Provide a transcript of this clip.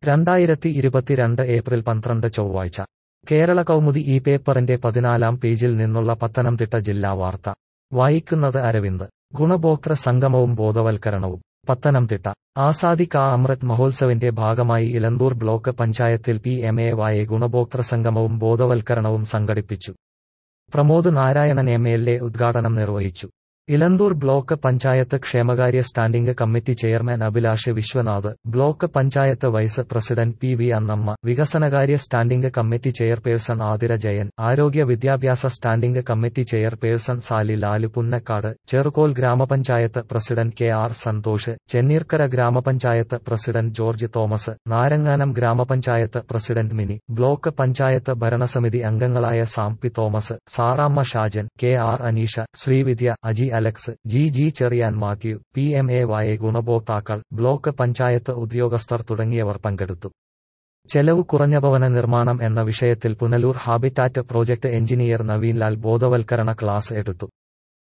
രണ്ടായിരത്തി ഇരുപത്തിരണ്ട് ഏപ്രിൽ പന്ത്രണ്ട് ചൊവ്വാഴ്ച കേരള കൗമുദി ഈ പേപ്പറിന്റെ പതിനാലാം പേജിൽ നിന്നുള്ള പത്തനംതിട്ട ജില്ലാ വാർത്ത വായിക്കുന്നത് അരവിന്ദ് ഗുണഭോക്തൃ സംഗമവും ബോധവൽക്കരണവും പത്തനംതിട്ട ആസാദി കാ അമൃത് മഹോത്സവിന്റെ ഭാഗമായി ഇലന്തൂർ ബ്ലോക്ക് പഞ്ചായത്തിൽ പി എം എ വായ ഗുണഭോക്തൃ സംഗമവും ബോധവൽക്കരണവും സംഘടിപ്പിച്ചു Pramod Narayanan M L A ഉദ്ഘാടനം നിർവഹിച്ചു ഇലന്തൂർ ബ്ലോക്ക് പഞ്ചായത്ത് ക്ഷേമകാര്യ standing committee chairman Abhilash Viswanath block panchayat vice president P V Annamma വികസനകാര്യ standing committee chairperson Athira Jayan ആരോഗ്യ വിദ്യാഭ്യാസ standing committee chairperson Sally Lalu Punnakkad Cherukol ഗ്രാമപഞ്ചായത്ത് president K R Santhosh Chenneerkara ഗ്രാമപഞ്ചായത്ത് പ്രസിഡന്റ് ജോർജ് തോമസ് നാരങ്ങാനം ഗ്രാമപഞ്ചായത്ത് പ്രസിഡന്റ് മിനി ബ്ലോക്ക് പഞ്ചായത്ത് ഭരണസമിതി അംഗങ്ങളായ Sampi Thomas Saramma Shajan K R Aneesha Srividya Aji Alex G G Cheriyan Matthew P M A Y ഗുണഭോക്താക്കൾ block panchayat ഉദ്യോഗസ്ഥർ തുടങ്ങിയവർ പങ്കെടുത്തു ചെലവ് കുറഞ്ഞ ഭവന നിർമ്മാണം എന്ന വിഷയത്തിൽ Punalur habitat project engineer Navinlal ബോധവൽക്കരണ ക്ലാസ് എടുത്തു